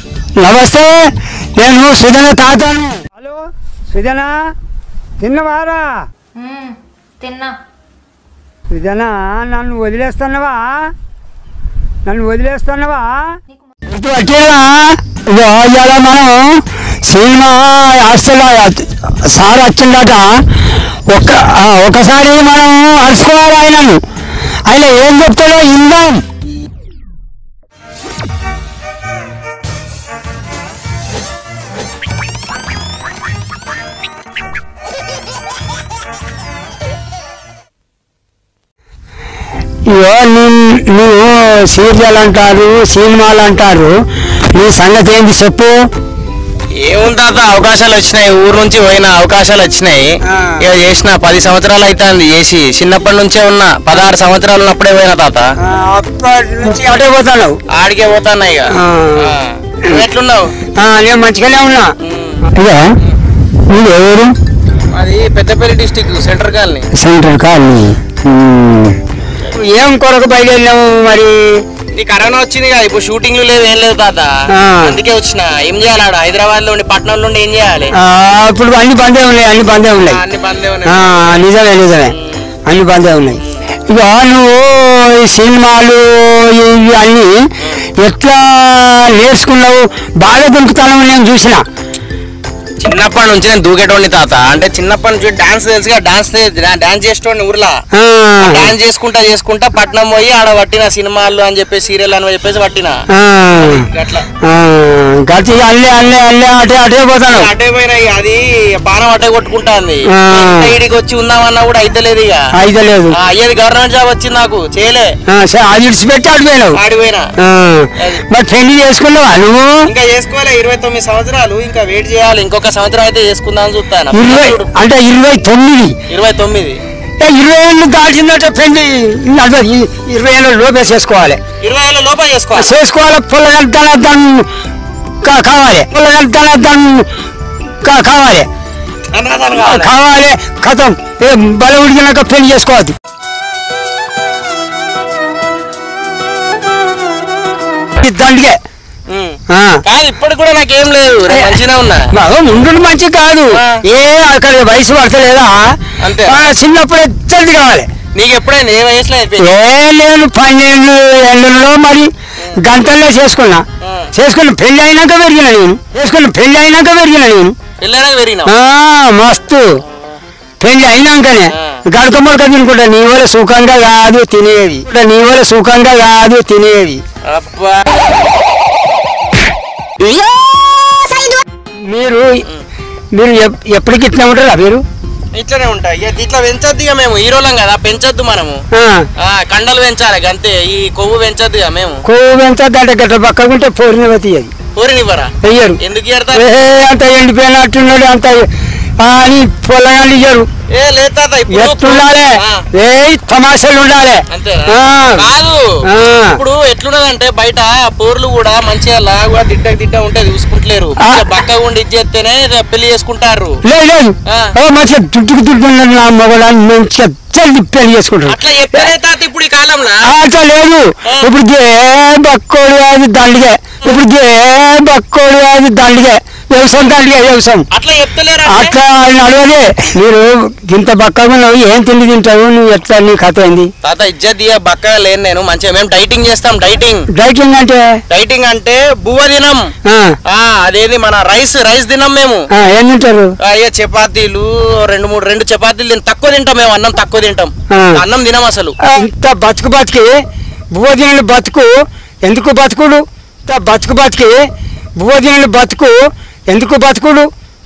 నమస్తే నేను సుజన తాతను హలో సుజన తిన్నవారా మ్మ్, తిన్నా సుజన నన్ను వదిలేస్తున్నావా నన్ను వదిలేస్తున్నావా గుర్తు పట్టిరా ఇగో ఇవాళ మనం సినిమా హాస్టల్ సార్ వచ్చిందట ఒక్క ఆ, ఒకసారి మనం అరుచుకోవాలి ఆయనను ఆయన ఏం చెప్తాడో ఇందాం ఇగో నీ- నువ్వు సీరియల్ అంటారు సినిమాలు అంటారు నీ సంగతి ఏంటి చెప్పు ఏముంది తాత అవకాశాలు వచ్చినాయి ఊరు నుంచి పోయిన అవకాశాలు వచ్చినాయి ఆ. ఇక చేసిన పది సంవత్సరాలు అవుతుంది చేసి చిన్నప్పటి నుంచే ఉన్నా పదహారు సంవత్సరాలు ఉన్నప్పుడే పోయినా తాత అప్పటి నుంచి అటే పోతాను ఆడికే పోతాన్నా ఇక ఆ. ఆ. నువ్వు ఎట్లున్నావు నేను మంచిగానే ఉన్నా ఇక నువ్వు ఎవరు అది Peddapalli district centre colony centre colony ఏం కొరకు బయలుదేరినాము మరి ఇది కరోనా వచ్చింది కదా ఇప్పుడు షూటింగ్లు లేవు ఏం లేదు తాత ఆ. అందుకే వచ్చిన ఏం చేయాలి ఆడ హైదరాబాద్ లో ఉండి పట్నం నుండి ఏం చేయాలి ఆ, ఇప్పుడు అన్ని బందే ఉన్నాయి అన్ని బందే ఉన్నాయి అన్ని బందే ఆ, ఉన్నాయి నిజమే నిజమే అన్ని బందే ఉన్నాయి ఇక నువ్వు ఈ సినిమాలు ఇవి అన్ని ఎట్లా నేర్చుకున్నావు బాగా దొరుకుతాను నేను చూసిన చిన్నప్పటి నుంచి నేను దూకేటోడిని తాత అంటే చిన్నప్పటి నుంచి డాన్స్ తెలుసుగా డాన్స్ డాన్స్ చేసేటోడిని ఊర్లో ఆ, డాన్స్ చేసుకుంటా చేసుకుంటా పట్నం పోయి ఆడ పట్టిన సినిమాలు అని చెప్పేసి సీరియల్ అని చెప్పేసి పట్టిన ఆ, అట్లా ఆ, గట్టి అల్లే అల్లే అల్లే అటే అటే పోతాను అటే పోయినా ఇక అది బాణం అటే కొట్టుకుంటాంది ఆ. ఇడికి వచ్చి ఉందామన్నా కూడా అయితలేదు ఇక అయితే లేదు ఆ, అయ్యేది గవర్నమెంట్ జాబ్ వచ్చింది నాకు చేయలే ఆ, సరే, అది ఇడిచిపెట్టి అటు పోయినావు ఆడిపోయినా ఆ, మరి పెళ్లి చేసుకున్నావా నువ్వు ఇంకా చేసుకోలే ఇరవై తొమ్మిది సంవత్సరాలు ఇంకా వెయిట్ చేయాలి ఇంకొక సంవత్సరం అయితే చేసుకుందాం అని చూస్తాను ఇరవై అంటే ఇరవై తొమ్మిది ఇరవై తొమ్మిది ఏ, ఇరవై ఏళ్ళు దాటిందంటే పెళ్లి అదే ఈ- ఇరవై ఏళ్ళు లోపే చేసుకోవాలి ఇరవై ఏళ్ళ లోపల చేసుకోవాలి చేసుకోవాలి పుల్లగడ్డల దాన్ని కా- కావాలి పుల్లగడ్డల దాన్ని కా- కావాలి అన్నదానం కావాలి. కావాలి కథం ఏ బల ఉడికినాక పెళ్లి చేసుకోవద్దు ఈ దండిగే ఉమ్. ఆ. కాదు ఇప్పటికి కూడా నాకేం లేదు నేను మంచిగా ఉన్నా బాగా ఉండు మంచి కాదు ఆ. ఏ అక్కడ వయసు పడతలేదా అంతే. ఆ, చిన్నప్పుడే జల్ది కావాలి నీకు ఎప్పుడైనా ఏ వయసులో అయిపోయింది ఏ నేను పన్నెండు ఏళ్ళలో మరి గంటల్లో చేసుకున్నా ఆ. చేసుకున్న పెళ్లి అయినాక పెరిగిన నేను చేసుకున్న పెళ్లి అయినాక పెరిగిన నేను పెళ్ళైనాక పెరిగినావు ఆ, మస్తు పెళ్లి అయినాకనే ఆ. గడక ముడక తినుకుంటా నీ వల్ల సుఖంగా కాదు తినేది నీ వల్ల సుఖంగా కాదు తినేది అబ్బా మీరు మీరు ఎప్- ఎప్పటికి ఇట్లా ఉంటారా మీరు ఇట్లనే ఉంటాయి ఇక ఇట్లా పెంచొద్దు ఇక మేము హీరోలం కదా పెంచొద్దు మనము ఆ, ఆ కండలు పెంచాలి అంతే ఈ కొవ్వు పెంచొద్దు ఇక మేము కొవ్వు పెంచద్దంటే గట్ట పక్కకుంటే పూర్ణిమతి అది ఊరినివ్వరా వెయ్యరు ఎందుకు ఎడతారు ఏ అంత ఎండిపోయినట్టున్నాడు అంత ఆ అని పొలగాళ్ళు ఇయ్యరు ఏ లేదు తాత ఇప్పుడు ఎట్లుండాలి ఆ, ఏ తమాషాలు ఉండాలి అంతేనా ఆ. కాదు ఆ. ఇప్పుడు ఎట్లున్నదంటే బయట పోర్లు కూడా మంచిగా లాగా దిడ్డ దిడ్డ ఉంటే చూసుకుంటలేరు ఆ. బక్కగా ఉండి ఇది చేస్తేనే పెళ్లి చేసుకుంటారు లేదు లేదు ఆ. ఓ మంచిగా దుడ్డుకు దుడ్డుకున్నాడు నా మొగడాన్ని మంచిగా జల్ది పెళ్లి చేసుకుంటారు అట్లా చెప్పానే తాత ఇప్పుడు ఈ కాలంలో ఆ, అట్లా లేదు ఆ. ఇప్పుడు గే బక్కోడు అది దండిగే ఇప్పుడు గే బక్కోడు అది దండిగే వ్యవసాయం దండిగే వ్యవసాయం అట్లా చెప్తలేరు అట్లా నడవదే మీరు ఇంత బక్కగా ఉన్నావు ఏం తిండి తింటావు నువ్వు ఎట్లా నీ కథ ఏంది తాత ఇజ్జత్ దియ బక్కగా లేను నేను మంచిగా మేము డైటింగ్ చేస్తాం డైటింగ్ డైటింగ్ అంటే డైటింగ్ అంటే బువ్వ తినం ఆ, ఆ అదేది మన రైస్ రైస్ తినం మేము ఆ, ఏం తింటారు అయ్యే చపాతీలు రెండు మూడు రెండు చపాతీలు తిని తక్కువ తింటాం మేము అన్నం తక్కువ తింటాం ఆ. అన్నం తినం అసలు ఇంత బతుకు బతికి భువదినులు బతుకు ఎందుకు బతుకుడు ఇంత బతుకు బతికి భువదినులు బతుకు ఎందుకు బతుకుడు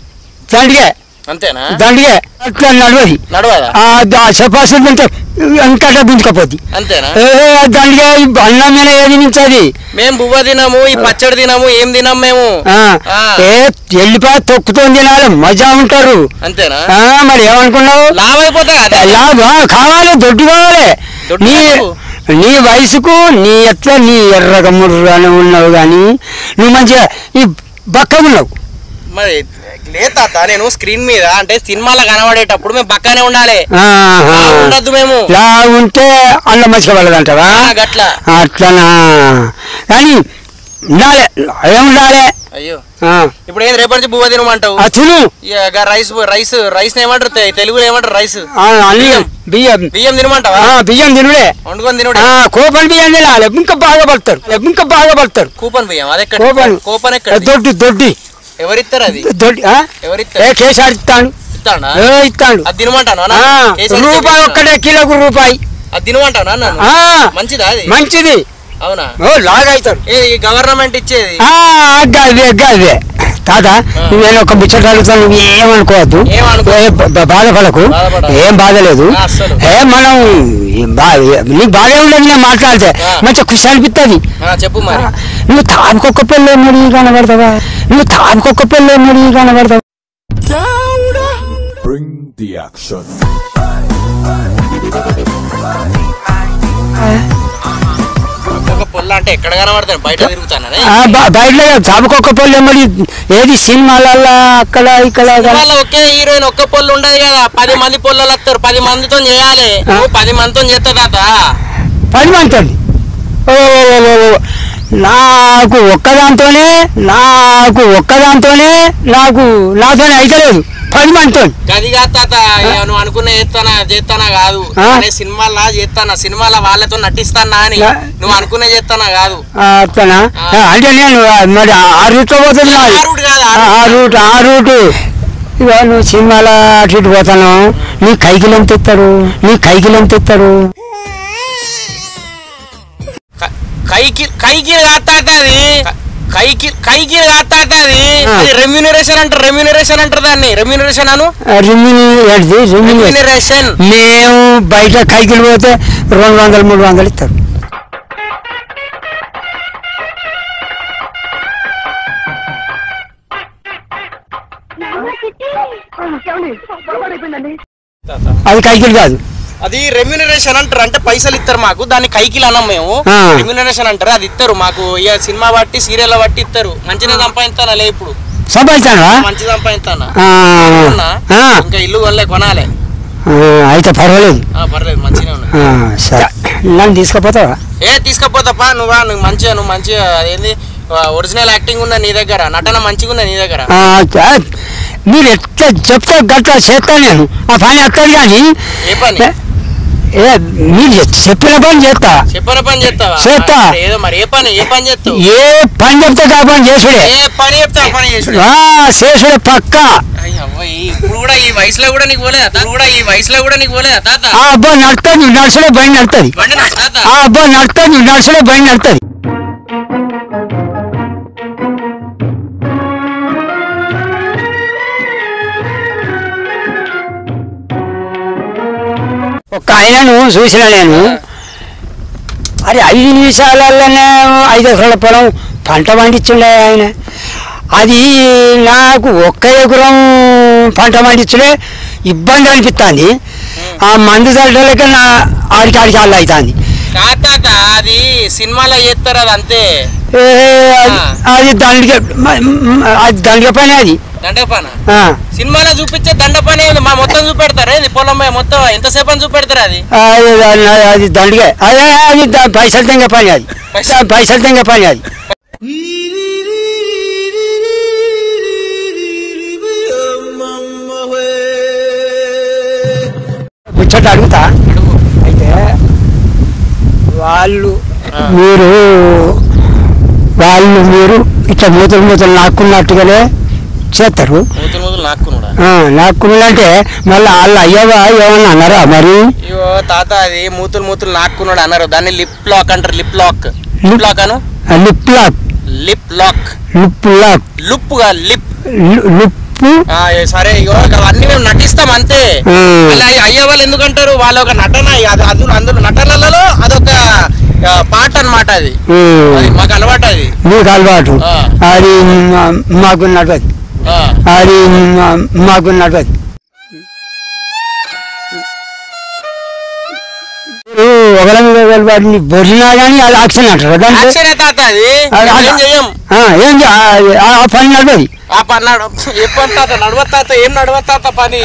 దండిగే అంతేనా దండిగే అట్లా నడవది నడవదా ఆ చపాసులు తింటే ఇంకా గుంజుకపోద్ది అంతేనా ఏ దండిగే ఈ అన్నం మీద ఏది నించది మేము బువ్వ తినము ఈ పచ్చడి తినము ఏం తినం మేము ఆ, ఆ. ఏ ఎల్లిపాయ తొక్కుతో తినాలి మజా ఉంటారు అంతేనా ఆ, మరి ఏమనుకున్నావు లావ్ అయిపోతా అదే లాభ కావాలి దొడ్డు కావాలి దొడ్డు నీ కాదు. నీ వయసుకు నీ ఎట్లా నీ ఎర్రగా ముర్రగానే ఉన్నావు కానీ నువ్వు మంచిగా ఈ బక్కగా ఉన్నావు మరి లేదు తాత నేను స్క్రీన్ మీద అంటే సినిమాలో కనబడేటప్పుడు మేము పక్కనే ఉండాలి ఆహా. లావు ఉండద్దు మేము లా ఉంటే అల్ల మంచిగా పడదంటావా ఆ, గట్ల అట్లనా కానీ ఉండాలి ఏం ఉండాలి అయ్యో ఆ, ఇప్పుడు ఏం రేపటి నుంచి బువ్వ తినమంటావు ఆ తిను ఇక రైస్ రైస్ రైస్ ఏమంటారు తె- తెలుగులో ఏమంటారు రైస్ ఆ, అన్ని బియ్యం బియ్యం తినమంటావా ఆ, బియ్యం తినుడే వండుకొని తినుడే ఆ, కోపన్ బియ్యం తినాలి ఇంకా బాగా పడతారు ఇంకా బాగా పడతారు కూపన్ బియ్యం అది ఎక్కడ కోపన్ కూపన్ ఎక్కడ దొడ్డి దొడ్డి ఎవరిస్తారు అది దొడ్డి ఆ? ఎవరిస్తారు ఏ కేసీఆర్ ఇస్తాడు ఇస్తాడా ఏ ఇస్తాడు అది తినమంటాను ఆ, రూపాయి ఒక్కటే కిలోకు రూపాయి అది తినమంటాను అన్నాను ఆ, మంచిదా అది మంచిది అవునా ఓ లాగా అవుతాడు ఏ ఈ గవర్నమెంట్ ఇచ్చేది ఆ, గదే గదే తాత నేను ఒక ముచ్చట అడుగుతాను నువ్వు ఏమనుకోవద్దు ఏమనుకో. ఏ బ- బ- బాధపడకు బాధపడకు. ఏం బాధ లేదు ఆ, అస్సలు. ఏ మనం ఈ బా- నీకు బాధే ఉండదు నేను మాట్లాడితే ఆ. మంచిగా ఖుషి అనిపిస్తుంది ఆ, చెప్పు మరి నువ్వు తానుకొక్క పిల్ల ముడి కనబడతావా నువ్వు తానుకొక్క పిల్ల ముడి కనబడతావా Bring the action. ఒక పొల్ల అంటే ఎక్కడ కనబడతాను బయట తిరుగుతానని ఆ, బ- బయట తానుకొక్క పిల్ల ముడి ఏది సినిమాలల్లో అక్కడ ఇక్కడ వాళ్ళ ఒకే హీరోయిన్ ఒక్క పొల్లు ఉండదు కదా పది మంది పొల్లలు వస్తారు పది మందితో చేయాలి నువ్వు పది మందితో చేస్తా తాత పది మంది ఓ ఓ, ఓ, ఓ. నాకు ఒక్కదాంతోనే నాకు ఒక్కదాంతోనే నాకు నాతోనే అయితలేదు పది మందితో గది కాదు తాత ఇక నువ్వు అనుకున్న చేస్తానా చేస్తానా కాదు ఆ? అనే సినిమాలా చేస్తానా సినిమాల వాళ్ళతో నటిస్తానా అని నా- నువ్వు అనుకునే చేస్తానా కాదు అట్లనా ఆ. అంటే నేను ఆ, మరి ఆ రూట్లో పోతుంది నాది. ఆ రూట్ కాదు, ఆ ఆ, ఆ రూట్ ఆ రూటు ఇక నువ్వు సినిమాల అటు ఇటు పోతాను నీ కైకిలు ఎంత ఇస్తారు నీ కైకిలు ఎంత ఇస్తారు క- కైకి కైకి కాదు తాత అది క- కైకి కైకి కాదు తాత అది ఆ. అది రెమ్యూనరేషన్ అంటారు రెమ్యూనరేషన్ అంటారు దాన్ని రెమ్యూనరేషన్ అను రిమిని ఏంటిది రిమిని రెమ్యూనరేషన్ మేము బయట కైకిలు పోతే రెండు వందలు మూడు వందలు ఇస్తారు అది కైకిలు కాదు అది రెమ్యూనరేషన్ అంటారు అంటే పైసలు ఇస్తారు మాకు దాన్ని కైకిలు అన్నాం మేము ఆ. రెమ్యూనరేషన్ అంటారు అది ఇస్తారు మాకు ఇక సినిమా బట్టి సీరియల్ బట్టి ఇస్తారు మంచిగా సంపాదిస్తానా లే ఇప్పుడు సంపాదిస్తానా మంచి సంపాదిస్తానా ఆ, ఉన్నా? ఆ, ఇంకా ఇల్లు కొనలే కొనాలి ఆ, అయితే పర్వాలేదు ఆ, పర్లేదు మంచిగా ఉన్నాయి ఆ, సరే నన్ను తీసుకుపోతావా ఏ తీసుకపోతాపా నువ్వా నువ్వు మంచిగా నువ్వు మంచిగా అదేంది ఒరిజినల్ యాక్టింగ్ ఉందా నీ దగ్గర నటన మంచిగా ఉందా నీ దగ్గర ఆ, చ- మీరు ఎట్లా చెప్తే గట్లా చేస్తాను నేను ఆ పని అత్తది కానీ ఏ పని ఏ మీరు చె- చెప్పిన పని చేస్తా చెప్పిన పని చేస్తావా చేస్తా. ఆ, ఏదో మరి ఏ పని ఏ పని చేస్తావు ఏ పని చెప్తే ఆ పని చేసుడే ఏ పని చెప్తా ఆ పని చేసుడు ఆ, చేసుడే పక్క అయ్యవ్వ, ఈ- ఇప్పుడు కూడా ఈ వయసులో కూడా నీకు పోలేదా తాత? కూడా ఈ వయసులో కూడా నీకు పోలేదా తాత ఆ అబ్బా నడుతుంది నడుచుడే బండి నడుతుంది బండి నా తాత ఆ అబ్బా నడుతుంది నడుచుడే బండి నడుతుంది ఒక ఆయనను చూసిన నేను అరే ఐదు నిమిషాలలోనే ఐదు ఎకరాల పొలం పంట పండించుండే ఆయన అది నాకు ఒక్క ఎకరం పంట పండించుడే ఇబ్బంది అనిపిస్తుంది ఆ మందు చల్లక నా ఆడికి ఆడికి అల్ల అవుతుంది కాదు తాత అది సినిమాలో చేస్తారు అది అంతే ఏ, అది- అది దండిగా మ- మ- అది దండిగా పని అది దండ పని ఆ, సినిమాలో చూపించే దండ పని ఏంది? మా మొత్తం చూపెడతారు ఏంది పొలం మీద మొత్తం ఎంతసేపు అని చూపెడతారు అది అది అది- అది దండిగా అదే అది ద- పైసలు తెంగ పని అది పైసలు- పైసలు తెంగ పని అది ముచ్చట అడుగుతా అడుగు. అయితే వాళ్ళు ఆ. మీరు వాళ్ళు మీరు ఇట్లా మూతలు మూతలు నాక్కున్నట్టుగానే చేస్తారు మూతులు మూతులు నాక్కున్నాడా ఆ, నాక్కున్నది అంటే మళ్ళీ వాళ్ళు అయ్యవా ఏమన్నా అన్నారా మరి అయ్యో తాత అది మూతులు మూతులు నాక్కున్నాడు అన్నారు దాన్ని లిప్ లాక్ అంటారు lip lock lip lip- lock అను lip lock lip lock lip lock లుప్ గా లిప్ లి- లిప్పు ఆ, ఏ సరే ఇగో అవన్నీ మేము నటిస్తాం అంతే ఆ. అలా అయ్యే వాళ్ళు ఎందుకంటారు వాళ్ళ ఒక నటన అది అది అందులో నటనలలో అదొక ఆ, పాట అన్నమాట అది ఉమ్, అది మాకు అలవాటు అది మీకు అలవాటు ఆ. అది మా- మాకు నడవదు ఆ, అది మా- మాకు నడవదు ఒకరి మీద ఒకరి వాటిని బొరినా కానీ అది యాక్షన్ అంటారు దాంట్లో యాక్షన్ తాత అది అది- ఏం అది- చెయ్యం ఆ, ఏం చే- ఆ- ఆ పని నడవదు ఆ పని నడ ఎప్పుడు తాత నడవ తాత ఏం నడవ తాత పని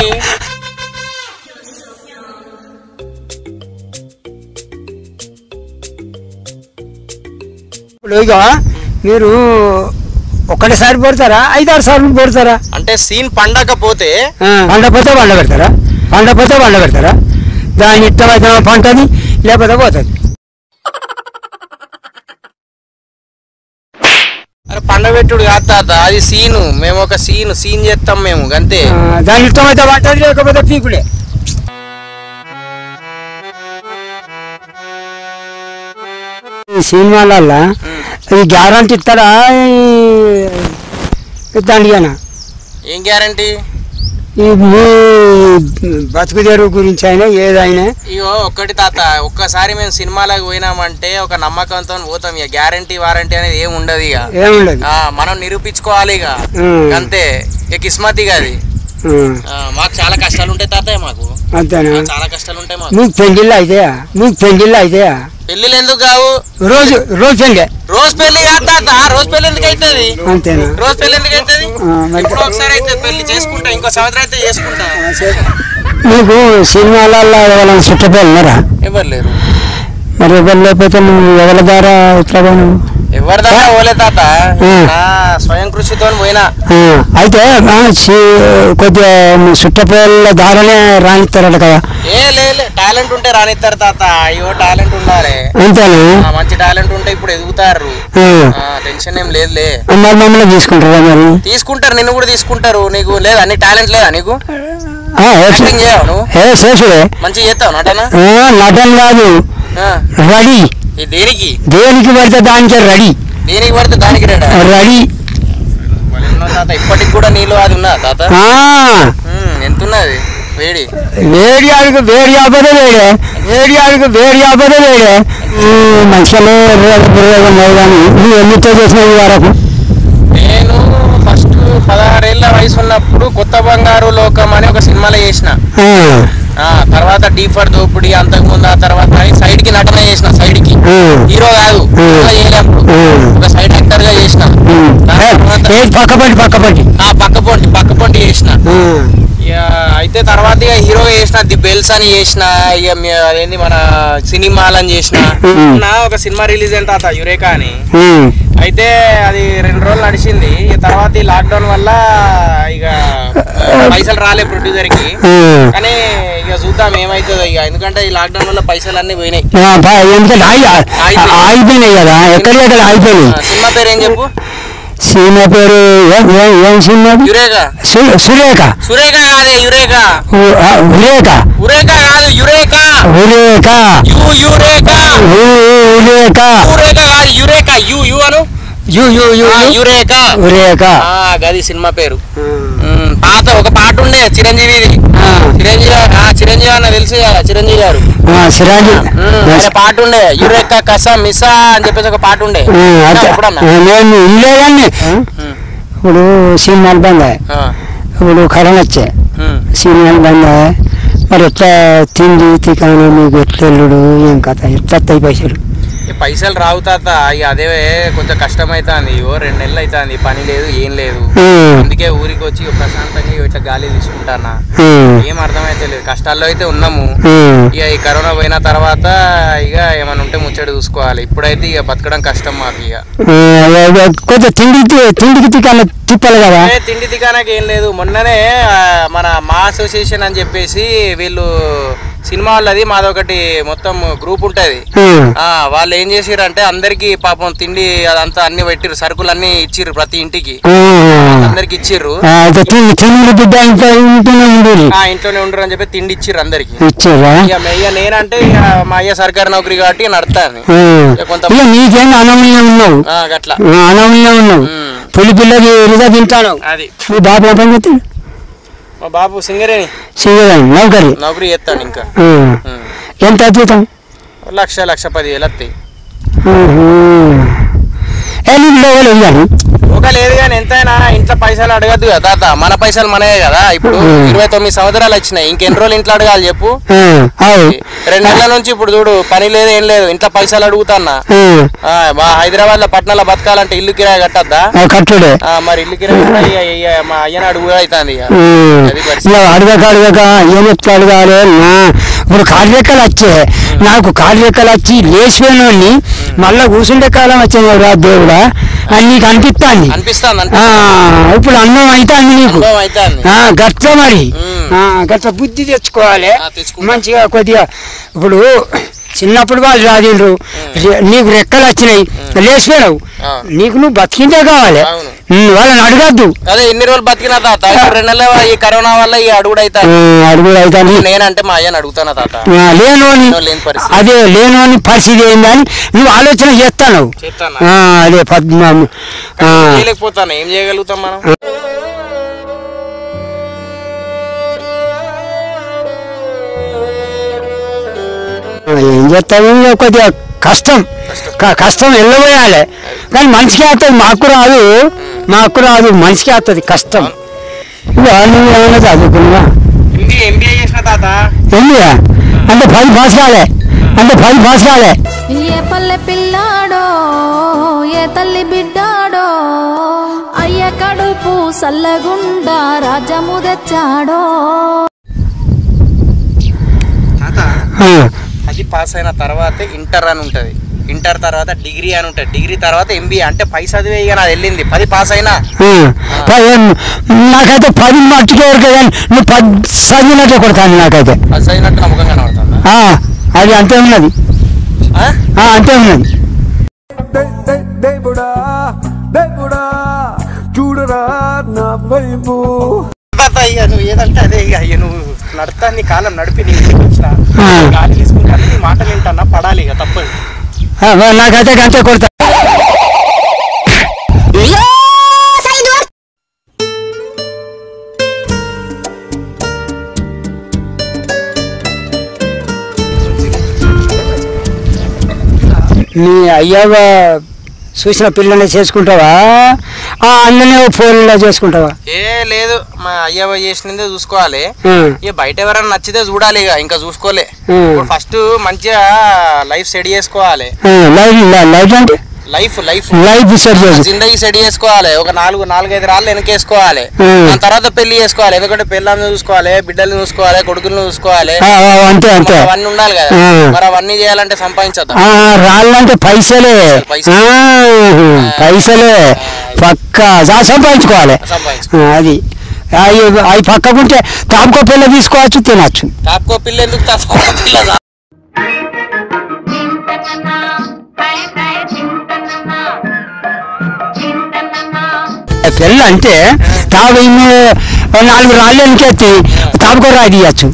ఇప్పుడు ఇక మీరు ఒక్కటేసారి పడతారా ఐదారు సార్లు పడతారా అంటే సీన్ పండకపోతే పండపోతే వండ పెడతారా పండపోతే వండ పెడతారా దాని ఇష్టమైతే పంటది లేకపోతే పోతుంది అరే పండబెట్టుడు కాదు తాత అది సీను మేము ఒక సీన్ సీన్ చేస్తాం మేము అంతే ఆ, దాని ఇష్టమైతే పంటది లేకపోతే పీకులే ఈ సినిమాలల్లా ఈ గ్యారంటీ ఇస్తారా దండిగానా ఏం గ్యారంటీ ఈ మీ బతుకు తెరువు గురించి అయినా ఏదైనా ఇగో ఒక్కటి తాత ఒక్కసారి మేము సినిమాలకు పోయినామంటే ఒక నమ్మకంతో పోతాం ఇక గ్యారంటీ వారంటీ అనేది ఏం ఉండదు ఇక ఏముండదు ఆ, మనం నిరూపించుకోవాలి ఇక ఉమ్. అంతే ఇక కిస్మత్ ఇక అది ఆ, ఆ, మాకు చాలా కష్టాలు ఉంటాయి తాతయ్య మాకు అంతేనా ఆ, చాలా కష్టాలు ఉంటాయి మాకు మీకు పెళ్ళిళ్ళు అయితాయా మీకు పెళ్ళిళ్ళు అయితాయా పెళ్ళిళ్ళు ఎందుకు కావు రోజు రోజు పెళ్ళి రోజు పెళ్లి కాదు తాత రోజు పెళ్లి ఎందుకు అవుతుంది అంతేనా రోజు పెళ్లి ఎందుకు అవుతుంది ఆ, మరి- ఇప్పుడు ఒకసారి అయితే పెళ్లి చేసుకుంటా ఇంకో సంవత్సరం అయితే చేసుకుంటా నీకు సినిమాలలో ఎవరైనా చుట్టపోయి ఉన్నారా ఎవరు లేరు మరి ఎవరు లేకపోతే నువ్వు ఎవరి ద్వారా ఇట్లా పోను ఎవరి దాకా పోలే తాత ఉమ్. నా స్వయం కృషితో పోయినా ఆ, అయితే ఆ, చి- కొద్దిగా చుట్టపోయిల ద్వారానే రానిస్తారట కదా ఏ లే టాలెంట్ ఉంటే రానిస్తారు తాత అయ్యో టాలెంట్ ఉండాలి అంతేనా ఆ, మంచి టాలెంట్ ఉంటే ఇప్పుడు ఎదుగుతారు ఆ, ఆ, టెన్షన్ ఏం లేదులే మరి మమ్మల్ని తీసుకుంటారా మరి తీసుకుంటారు నిన్ను కూడా తీసుకుంటారు నీకు లేదా అన్ని టాలెంట్ లేదా నీకు ఆ, ఏ యాక్టింగ్ చేయవు నువ్వు ఏ శేషుడే మంచిగా చేస్తావు నటన ఆ, నటన కాదు ఆ, రెడీ ఈ దేనికి దేనికి పడితే దానికే రెడీ దేనికి పడితే దానికి రెడీ రెడీ తాత ఇప్పటికి కూడా నీలో అది ఉన్నా తాత ఆ, ఉమ్, ఎంత ఉన్నది వేడి వేడి ఆడుకు వేడి ఆపదే వేడే వేడి ఆడుకు వేడి ఆపదే వేడే ఈ మంచిగానే ఎర్రగా బుర్రగా ఉన్నాయి కానీ నువ్వు ఎన్నితో చేసినావు ఈ వరకు నేను ఫస్ట్ పదహారేళ్ల వయసు ఉన్నప్పుడు కొత్త బంగారు లోకం అని ఒక సినిమాలో చేసిన ఆ, ఆ తర్వాత డీఫర్ దోపిడి అంతకు ముందు ఆ తర్వాత సైడ్ కి నటన చేసిన సైడ్ కి ఆ, హీరో కాదు ఉమ్. హీరో చేయలేప్పుడు ఉమ్. ఒక సైడ్ యాక్టర్ గా చేసిన ఉమ్. దాని ఏ, తర్వాత ఏ పక్కపంటి పక్కపంటి ఆ పక్క పొంటి పక్క పొంటి చేసిన ఆ, ఇక అయితే తర్వాత ఇక హీరోగా చేసిన ది బెల్స్ అని చేసిన ఇక మీ- అదేంది మన సినిమాలని చేసిన ఉమ్. నా ఒక సినిమా రిలీజ్ అయిన తర్వాత యురేకా అని ఉమ్, అయితే అది రెండు రోజులు నడిచింది ఇక తర్వాత ఈ లాక్డౌన్ వల్ల ఇక ఆ, పైసలు రాలే ప్రొడ్యూసర్ కి ఆ. కానీ ఇక చూద్దాం ఏమైతుందో ఇక ఎందుకంటే ఈ లాక్డౌన్ వల్ల పైసలు అన్ని పోయినాయి ఆ, పా- ఎందుకంటే ఆగి ఆగిపోయినాయి. ఆగిపోయినాయి కదా ఎక్కడికక్కడ ఆగిపోయినాయి ఆ, సినిమా పేరు ఏం చెప్పు సినిమా పేరు ఏం ఏం- ఏం సినిమా అది? యురేగా సు- సురేఖ సురేఖ కాదే యురేకా ఉ- ఆ, ఉరేఖ ఉరేకా కాదు యురేకా ఉరేఖ యు యురేకా ఉ- ఉ- ఉరేఖ యురేకా కాదు యురేకా యు యు అను యు యు యు ఆ, యు. యురేకా ఉరేఖ ఆ, గది సినిమా పేరు ఉమ్, పాత ఒక పాట ఉండే చిరంజీవిది ఆ. చిరంజీవి ఆ చిరంజీవి అన్న తెలుసు కదా చిరంజీవి గారు ఆ, సిరాజు ఉమ్, అదే పాట ఉండే యురేకా కస మిసా అని చెప్పేసి ఒక పాట ఉండే ఆ, అదే. ఎప్పుడన్నా ఆ, నేను ఇల్లేదాన్ని ఉమ్, ఇప్పుడు సినిమాలు బంద్ అయ్యాయి. ఆ, ఇప్పుడు కరోనా వచ్చాయి ఉమ్. సినిమాలు బంద్ అయ్యాయి. మరి ఎట్లా తిండి తికాను మీకు ఎట్లా వెళ్ళుడు ఏం కథ ఎట్లా వస్తాయి పైసలు ఈ పైసలు రావు తాత ఇక అదే కొంచెం కష్టం అవుతుంది ఓ రెండు నెలలు అవుతుంది పని లేదు ఏం లేదు ఆ, అందుకే ఊరికి వచ్చి ఇక ప్రశాంతంగా ఇట్లా గాలి తీసుకుంటానా ఆ, ఏం అర్థమైతే లేదు కష్టాల్లో అయితే ఉన్నాము ఆ. ఇక ఈ కరోనా పోయిన తర్వాత ఇక ఏమైనా ఉంటే ముచ్చట చూసుకోవాలి ఇప్పుడైతే ఇక బతకడం కష్టం మాకు ఇక ఆ, అదే కొంచెం తిండి తిండికి తికాను తిప్పాలి కదా ఏ తిండి తికానాకి ఏం లేదు మొన్ననే ఆ, మన మా అసోసియేషన్ అని చెప్పేసి వీళ్ళు సినిమా వాళ్ళది మాదొకటి మొత్తం గ్రూప్ ఉంటది ఆ, ఆ వాళ్ళు ఏం చేసిర్రు అందరికి పాపం తిండి అదంతా అన్ని పెట్టిర్రు సరుకులు అన్ని ఇచ్చిర్రు ప్రతి ఇంటికి ఆ, అందరికి ఇచ్చిర్రు ఆ, అదే తిండి తిండి బిడ్డ ఇంట్లో ఇంట్లోనే ఉండేది ఆ ఇంట్లోనే ఉండరు అని చెప్పి తిండి ఇచ్చిర్రు అందరికి ఇచ్చారా ఇక మే- ఇక నేనంటే ఇక మా అయ్య సర్కారు నౌకరీ కాబట్టి నడతాను ఆ. ఇక కొంత ఇక నీకేం అనవీయం ఉన్నావు ఆ, గట్లా ఆ, అనవీయం ఉన్నావు ఉమ్. పులి పిల్లకి రుగా తింటాను అది మీ బాబు ఏ పని చేస్తాడు మా బాబు సింగరేణి చేయడం నౌకరి నౌకరీ చేస్తాడు ఇంకా ఆ. ఉమ్. ఎంత అద్భుతం లక్ష లక్ష పదివేలు వస్తాయి ఆహా. ఏ నీకు లేవలేదు కానీ ఒక లేదు కానీ ఎంతైనా ఇంట్లో పైసలు అడగద్దు కదా తాత మన పైసలు మనయే కదా ఇప్పుడు ఉమ్. ఇరవై తొమ్మిది సంవత్సరాలు వచ్చినాయి ఇంకెన్ని రోజులు ఇంట్లో అడగాలి చెప్పు ఆ, అవు. రెండు నెలల నుంచి ఇప్పుడు చూడు పని లేదు ఏం లేదు ఇంట్లో పైసలు అడుగుతాన్నా ఆ, ఆ, మా హైదరాబాద్ లో పట్నంలో బతకాలంటే ఇల్లు కిరాయి కట్టద్దా ఆ, కట్టుడే ఆ, మరి ఇల్లు కిరాయి కూడా ఇక ఇక మా అయ్యన అడుగు అవుతుంది ఇక ఆ, అది పరిస్థితి. ఇలా అడగక అడగక ఏం ఎట్లా అడగాలి నా ఇప్పుడు కార్యకలు వచ్చే నాకు కార్యకలు వచ్చి లేచిపోయినోడిని మళ్ళా కూర్చుండే కాలం వచ్చింది రా దేవుడా అని నీకు అనిపిస్తాంది అనిపిస్తాంది ఆ, అనిపిస్తాంది ఇప్పుడు అన్నం అవుతాంది నీకు అనుభవం అవుతాంది ఆ, గట్ల మరి ఉమ్. ఆ, గట్ల బుద్ధి తెచ్చుకోవాలి ఆ, తెచ్చుకుంటా. మంచిగా కొద్దిగా ఇప్పుడు చిన్నప్పుడు వాళ్ళు రాదిండ్రు రె- నీకు రెక్కలు వచ్చినాయి లేచిపోయావు ఆ. నీకు నువ్వు బతికిందే కావాలి అవును. ఉమ్, వాళ్ళని అడగద్దు అదే ఎన్ని రోజులు బతికినా తాత ఇప్పుడు రెండు నెలల ఈ కరోనా వల్ల ఈ అడుగుడు అవుతాను అడుగుడు అవుతాను నేనంటే మా అయ్యని అడుగుతానా తాత లేనోని లేనో లేని పరిస్థితి. అదే లేనోని పరిస్థితి ఏందని నువ్వు ఆలోచన చేస్తాను చేస్తానా ఆ, అదే పద్మ ఆ, చేయలేకపోతాను ఏం చేయగలుగుతాం మనం ఏం చేస్తావు ఇక కొద్దిగా కష్టం క- కష్టం వెళ్ళబోయాలి కానీ మనిషికి వస్తుంది మాకు రాదు మాకు రాదు మనిషికి వస్తుంది కష్టం ఇక నువ్వు ఏమైనా చదువుకున్నా ఎంబీఏ ఎంబీఏ చేసిన తాత ఎందుకు అంటే పది పాస్ కాలే అంటే పది పాస్ కాలే ఏ పల్లె పిల్లాడో ఏ తల్లి బిడ్డాడో అయ్య కడుపు సల్లగుండా రాజము తెచ్చాడో తాత ఆ, అది పాస్ అయిన తర్వాత ఇంటర్ అని ఉంటది ఇంటర్ తర్వాత డిగ్రీ అని ఉంటది డిగ్రీ తర్వాత ఎంబీఏ అంటే పై చదివే ఇక నాది వెళ్ళింది పది పాస్ అయినా ఆ. పది- నాకైతే పది మట్టుకే వరకు కానీ నువ్వు పది చదివినట్టే కొడతాను నాకైతే అది చదివినట్టు నమ్మకం కనబడుతుందా ఆ, అది అంతే ఉన్నది ఆ? ఆ, అంతే ఉన్నది దే- దే- దేవుడా దేవుడా చూడరా నా వైపు తాత ఇక నువ్వు ఏదంటే అదే ఇక అయ్య నువ్వు నడతా నీ కాలం నడిపి నీ ఇంటికి వచ్చిన ఆ. గాలి తీసుకుంటాను నీ మాటలు వింటానా పడాలి ఇక తప్పదు ఆ, నాకైతే అంతే కొడతా మీ అయ్యవ చూసిన పిల్లల్ని చేసుకుంటావా ఆ అన్ననే ఫోన్లో చేసుకుంటావా ఏ లేదు మా అయ్యవ చేసినదే చూసుకోవాలి ఆ, ఇక బయట ఎవరైనా నచ్చితే చూడాలి ఇక ఇంకా చూసుకోలే ఆ. ఇప్పుడు ఫస్ట్ మంచిగా లైఫ్ సెట్ చేసుకోవాలి ఆ, లైఫ్ లైఫ్ అంటే లైఫ్ లైఫ్ లైఫ్ సెట్ చేసి జిందగీ సెట్ చేసుకోవాలి ఒక నాలుగు నాలుగైదు రాళ్ళు వెనకేసుకోవాలి ఆ. దాని తర్వాత పెళ్లి చేసుకోవాలి ఎందుకంటే పిల్లల్ని చూసుకోవాలి బిడ్డల్ని చూసుకోవాలి కొడుకులను చూసుకోవాలి ఆ, ఆ, అంతే అంతే మరి అవన్నీ ఉండాలి కదా ఆ. మరి అవన్నీ చేయాలంటే సంపాదించద్దాం ఆ, రాళ్ళంటే పైసలే పైసలు. ఆ, పైసలే పక్క జా- సంపాదించుకోవాలి సంపాదించు ఆ, అది అవి అవి పక్కకుంటే తాపకో పిల్ల తీసుకోవచ్చు తినచ్చు తాపుకో పిల్ల ఎందుకు తాపుకో పిల్ల రా. పిల్ల అంటే తాపు ఇన్ని నాలుగు రాళ్ళు వెనకెత్తి తాపకో రాయి తీయచ్చు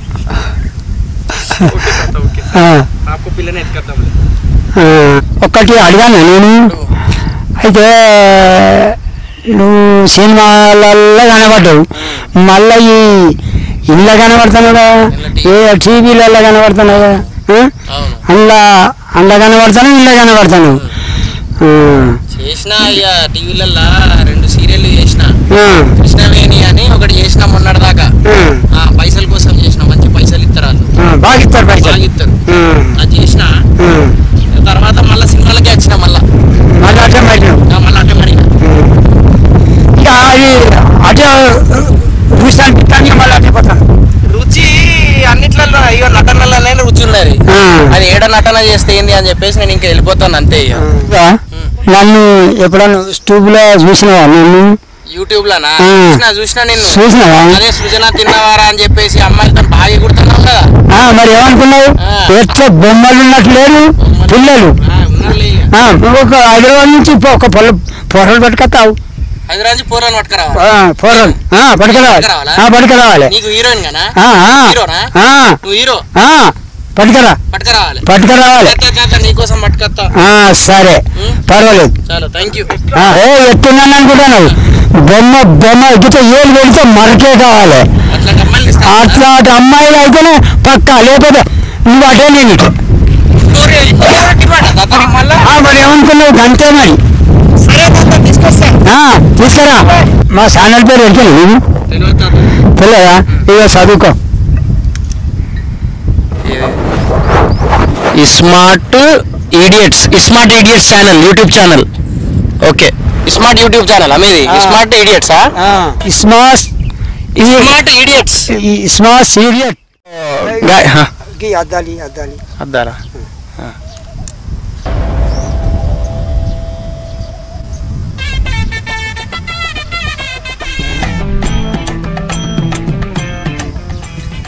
ఓకే తాత, ఓకే. ఆ, తాపుకో పిల్లని ఎత్తుకొద్దాంలే. ఆ, ఒక్కటి అడిగాను నేను అయితే నువ్వు సినిమాలలో కనబడ్డావు మళ్ళీ ఈ ఇళ్ళ కనబడుతున్నావు ఏ టీవీలలో కనబడుతున్నావు కదా ఆ? అవును అందులో అందులో కనబడతాను ఇళ్ళ కనబడతాను ఆ, చేసిన ఇక టీవీలల్లో రెండు సీరియల్ చేసిన ఆ, కృష్ణవేణి అని ఒకటి చేసిన మొన్నటి దాకా ఆ, ఆ పైసల కోసం చేసిన మంచి పైసలు ఇస్తారు వాళ్ళు ఆ, బాగా ఇస్తారు పైసలు బాగా ఇస్తారు ఆ, అది చేసిన ఆ. తర్వాత మళ్ళీ సినిమాలకే వచ్చిన మళ్ళా మళ్ళీ అట్లా పట్టినావు ఆ, మళ్ళీ అట్టే మరి ఇక అది అటే రుచి అనిపిస్తాను మళ్ళీ అట్టే పోతాను రుచి అన్నిట్లలో అయ్యో నటనలనే రుచి ఉన్నది ఆ. అది ఏడ నటన చేస్తే ఏంది అని చెప్పేసి నేను ఇంకా వెళ్ళిపోతాను అంతే ఇక ఇంకా నన్ను ఎప్పుడన్నా స్టూబ్లో చూసినావా నన్ను యూట్యూబ్ లోనా ఆ. చూసినా చూసినా నిన్ను చూసినావా అదే సృజన తిన్నవారా అని చెప్పేసి అమ్మాయితో బాగా ఎగురుతున్నావు కదా ఆ, మరి ఏమనుకున్నావు ఆ. ఎట్లా బొమ్మలు ఉన్నట్టు లేరు పిల్లలు ఆ, ఉన్నారులే ఇక. ఆ, ఒక హైదరాబాద్ నుంచి పో- ఒక పొల పొరలు పట్టుకొస్తావు హైదరాబాద్ నుంచి పూర్వం పట్టుకురావా ఆ, పొరలు ఆ, పట్టుకురావాలి పట్టుకురావాలా? ఆ, పట్టుకురావాలి నీకు హీరోయిన్ గానా ఆ, ఆ, హీరోనా ఆ, నువ్వు హీరో ఆ, పట్టుకురా పట్టుకురావాలి పట్టుకురావాలి తా, తా, తా, నీకోసం పట్టుకొస్తా ఆ, సరే ఉం. పర్వాలేదు చాలు థ్యాంక్ యూ ఆ, ఏ ఎత్తున్నాను అనుకుంటాను బొమ్మ బొమ్మ ఎక్కితే ఏళ్ళు పెడితే మరకే కావాలి అట్లా అమ్మాయిలు ఇస్తా అట్లాంటి అమ్మాయిలు అయితేనే పక్కా లేకపోతే నువ్వు అటే నేను ఇటు మళ్ళా ఆ, మరి ఏమనుకున్నావు అంతే మరి సరే తాత తీసుకొస్తా ఆ, తీసుకురా మా ఛానల్ పేరు ఎడికాను నేను తెలియదు తాత. పిల్లగా ఇక చదువుకో smart idiots smart idiots channel YouTube channel okay smart YouTube channel అమ్మేది ఆ. స్మార్ట్ ఈడియట్స్ స్మాస్ స్మార్ట్ ఈడియట్స్ స్మాస్ సీరియట్ గా- హ. అద్దాలి అద్దాలి అద్దారా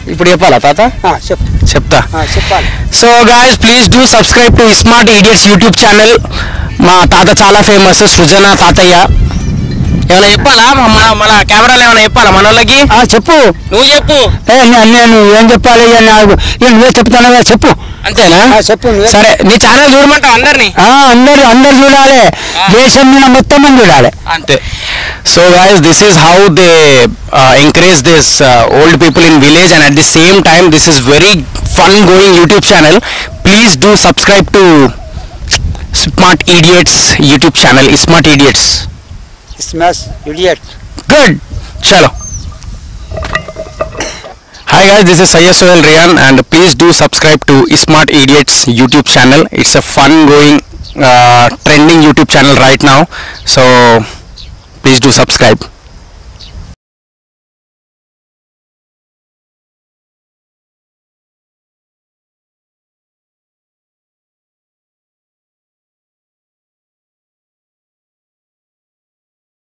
ఇప్పుడు చెప్పాలా తాత ఆ, చెప్పు చెప్తా ఆ, చెప్పాలి so guys please do subscribe to smart idiots YouTube channel మా తాత చాలా ఫేమస్ సృజన తాతయ్య ఏమైనా చెప్పాలా మన మన కెమెరాలో ఏమైనా చెప్పాలా మన వాళ్ళకి ఆ, చెప్పు నువ్వు చెప్పు ఏ నే- నేను ఏం చెప్పాలి ఇక నాకు ఇక నువ్వే చెప్తానవా చెప్పు అంతేనా ఆ, చెప్పు నువ్వే. సరే నీ ఛానల్ చూడమంటావు అందరినీ ఆ, అందరు అందరు చూడాలి దేశం మీద మొత్తం మంది చూడాలి అంతే so guys this is how they encourage this old people in village and at the same time this is very fun going YouTube channel please do subscribe to smart idiots YouTube channel smart idiots smash idiot good చలో hi guys this is Sayyid Sohail Riyan and please do subscribe to Smart Idiots YouTube channel it's a fun going uh, trending YouTube channel right now so please do subscribe